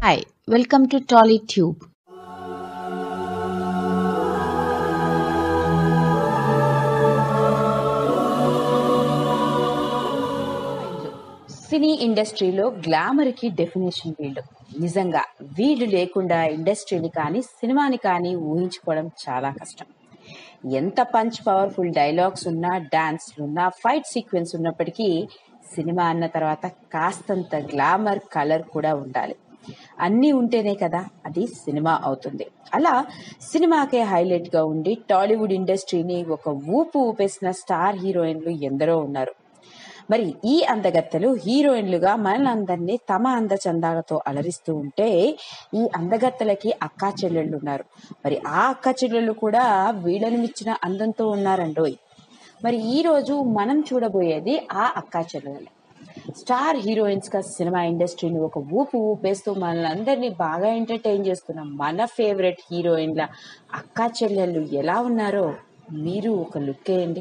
Hi, welcome to TollyTube. సినీ ఇండస్ట్రీలో గ్లామర్కి definition వీళ్ళు నిజంగా వీళ్ళు లేకుండా ఇండస్ట్రీని కానీ సినిమాని కానీ ఊహించుకోవడం చాలా కష్టం ఎంత పంచ్ పవర్ఫుల్ డైలాగ్స్ ఉన్నా డాన్స్లు ఉన్నా ఫైట్ సీక్వెన్స్ ఉన్నప్పటికీ సినిమా అన్న తర్వాత కాస్తంత గ్లామర్ కలర్ కూడా ఉండాలి అన్నీ ఉంటేనే కదా అది సినిమా అవుతుంది అలా సినిమాకే హైలైట్ గా ఉండి టాలీవుడ్ ఇండస్ట్రీని ఒక ఊపు ఊపేసిన స్టార్ హీరోయిన్లు ఎందరో ఉన్నారు మరి ఈ అందగత్తెలు హీరోయిన్లుగా మనలందరినీ తమ అందచందాలతో అలరిస్తూ ఉంటే ఈ అందగత్తెలకి అక్కా చెల్లెళ్ళు ఉన్నారు మరి ఆ అక్క చెల్లెళ్ళు కూడా వీళ్ళని మిచ్చిన అందంతో ఉన్నారండోయ్ మరి ఈ రోజు మనం చూడబోయేది ఆ అక్కా చెల్లెలు స్టార్ హీరోయిన్స్ గా సినిమా ఇండస్ట్రీని ఒక ఊపు ఊపేస్తూ మనల్ని అందరినీ బాగా ఎంటర్టైన్ చేస్తున్న మన ఫేవరెట్ హీరోయిన్ల అక్కా చెల్లెళ్ళు ఎలా ఉన్నారో మీరు ఒక లుక్ వేయండి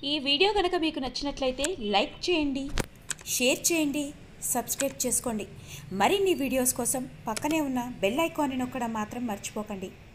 ఈ వీడియో కనుక మీకు నచ్చినట్లయితే లైక్ చేయండి షేర్ చేయండి సబ్స్క్రైబ్ చేసుకోండి మరిన్ని వీడియోస్ కోసం పక్కనే ఉన్న బెల్ ఐకాన్ని నొక్కడం మాత్రం మర్చిపోకండి